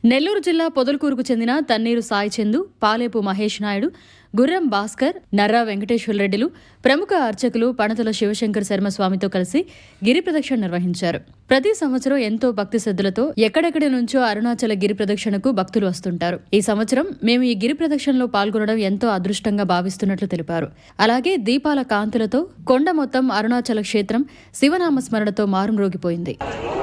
నెల్లూరు జిల్లా పొదలకూరుకు చెందిన తన్నీరు సాయి చందు పాలేపు మహేష్ నాయుడు గుర్రం భాస్కర్ నర్రా వెంకటేశ్వర రెడ్డిలు ప్రముఖ అర్చకులు పణతుల శివశంకర్ శర్మ స్వామితో కలిసి గిరి ప్రదక్షిణ నిర్వహించారు ప్రతి సంవత్సరం ఎంతో భక్తి శ్రద్ధలతో ఎక్కడెక్కడి నుంచో అరుణాచల గిరి ప్రదక్షిణకు భక్తులు వస్తుంటారు ఈ సంవత్సరం మేము ఈ గిరి ప్రదక్షిణలో పాల్గొనడం ఎంతో అదృష్టంగా భావిస్తున్నట్లు తెలిపారు అలాగే దీపాల కాంతులతో కొండ మొత్తం అరుణాచల క్షేత్రం శివనామ స్మరణతో మారుమ్రోగిపోయింది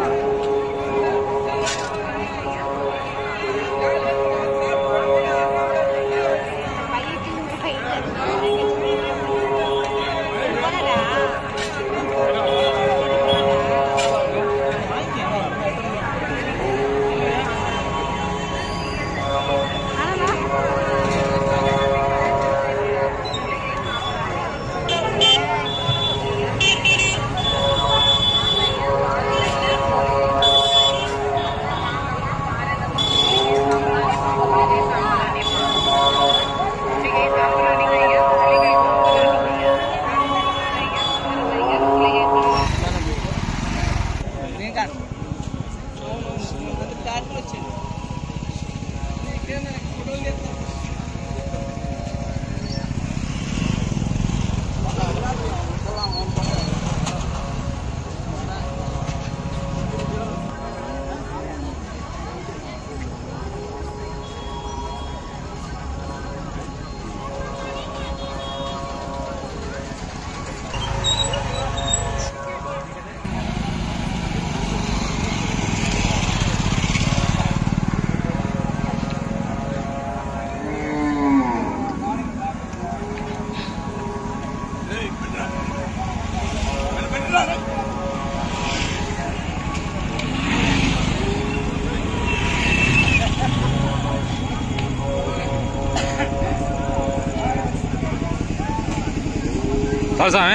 స్వామి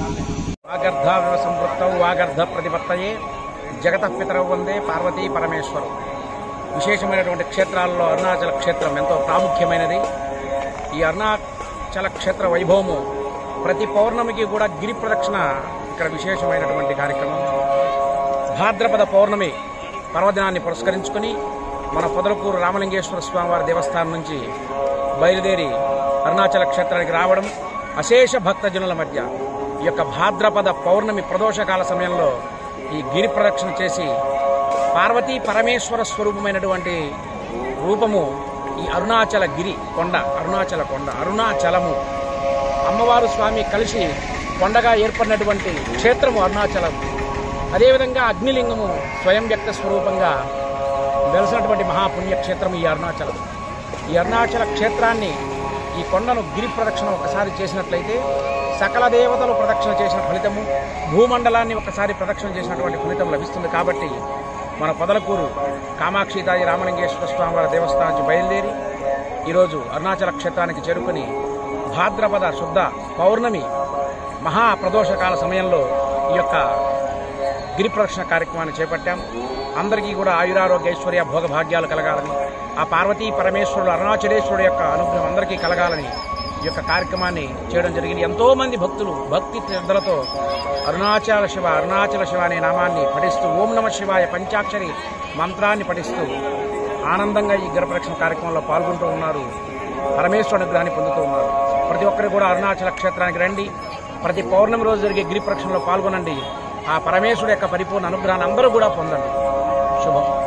వాగర్ధ సంపృక్తౌ వాగర్ధ ప్రతిపత్తయే జగత పితరవు వందే పార్వతీ పరమేశ్వరం విశేషమైనటువంటి క్షేత్రాల్లో అరుణాచల క్షేత్రం ఎంతో ప్రాముఖ్యమైనది ఈ అరుణాచల క్షేత్ర వైభవము ప్రతి పౌర్ణమికి కూడా గిరి ప్రదక్షిణ ఇక్కడ విశేషమైనటువంటి కార్యక్రమం భాద్రపద పౌర్ణమి పర్వదినాన్ని పురస్కరించుకుని మన పొదలకూరు రామలింగేశ్వర స్వామివారి దేవస్థానం నుంచి బయలుదేరి అరుణాచల క్షేత్రానికి రావడం అశేష భక్తజనుల మధ్య ఈ యొక్క భాద్రపద పౌర్ణమి ప్రదోషకాల సమయంలో ఈ గిరి ప్రదక్షిణ చేసి పార్వతీ పరమేశ్వర స్వరూపమైనటువంటి రూపము ఈ అరుణాచల గిరి కొండ అరుణాచల కొండ అరుణాచలము అమ్మవారు స్వామి కలిసి కొండగా ఏర్పడినటువంటి క్షేత్రము అరుణాచలం అదేవిధంగా అగ్నిలింగము స్వయం వ్యక్త స్వరూపంగా వెలసినటువంటి మహాపుణ్యక్షేత్రం ఈ అరుణాచలం ఈ అరుణాచల క్షేత్రాన్ని ఈ కొండను గిరి ప్రదక్షిణ ఒకసారి చేసినట్లయితే సకల దేవతలు ప్రదక్షిణ చేసిన ఫలితము భూమండలాన్ని ఒకసారి ప్రదక్షిణ చేసినటువంటి ఫలితం లభిస్తుంది కాబట్టి మన పొదలకూరు కామాక్షితాయి రామలింగేశ్వర స్వామివారి దేవస్థానం నుంచి బయలుదేరి ఈరోజు అరుణాచల క్షేత్రానికి చేరుకుని భాద్రపద శుద్ధ పౌర్ణమి మహా ప్రదోషకాల సమయంలో ఈ యొక్క గిరి ప్రదక్షిణ కార్యక్రమాన్ని చేపట్టాం అందరికీ కూడా ఆయురారోగ్య ఐశ్వర్య భోగభాగ్యాలు కలగాలని ఆ పార్వతీ పరమేశ్వరుడు అరుణాచలేశ్వరుడు యొక్క అనుగ్రహం అందరికీ కలగాలని ఈ యొక్క కార్యక్రమాన్ని చేయడం జరిగింది ఎంతో మంది భక్తులు భక్తి శ్రద్ధలతో అరుణాచల శివ అరుణాచల శివ అనే నామాన్ని పఠిస్తూ ఓం నమ శివాయ పంచాక్షరి మంత్రాన్ని పఠిస్తూ ఆనందంగా ఈ గిరి ప్రదక్షిణ కార్యక్రమంలో పాల్గొంటూ ఉన్నారు పరమేశ్వరుడు అనుగ్రహాన్ని పొందుతూ ఉన్నారు ప్రతి ఒక్కరు కూడా అరుణాచల క్షేత్రానికి రండి ప్రతి పౌర్ణమి రోజు జరిగే గిరి ప్రదక్షిణలో పాల్గొనండి ఆ పరమేశ్వరుడు యొక్క పరిపూర్ణ అనుగ్రహాన్ని అందరూ కూడా పొందండి శుభం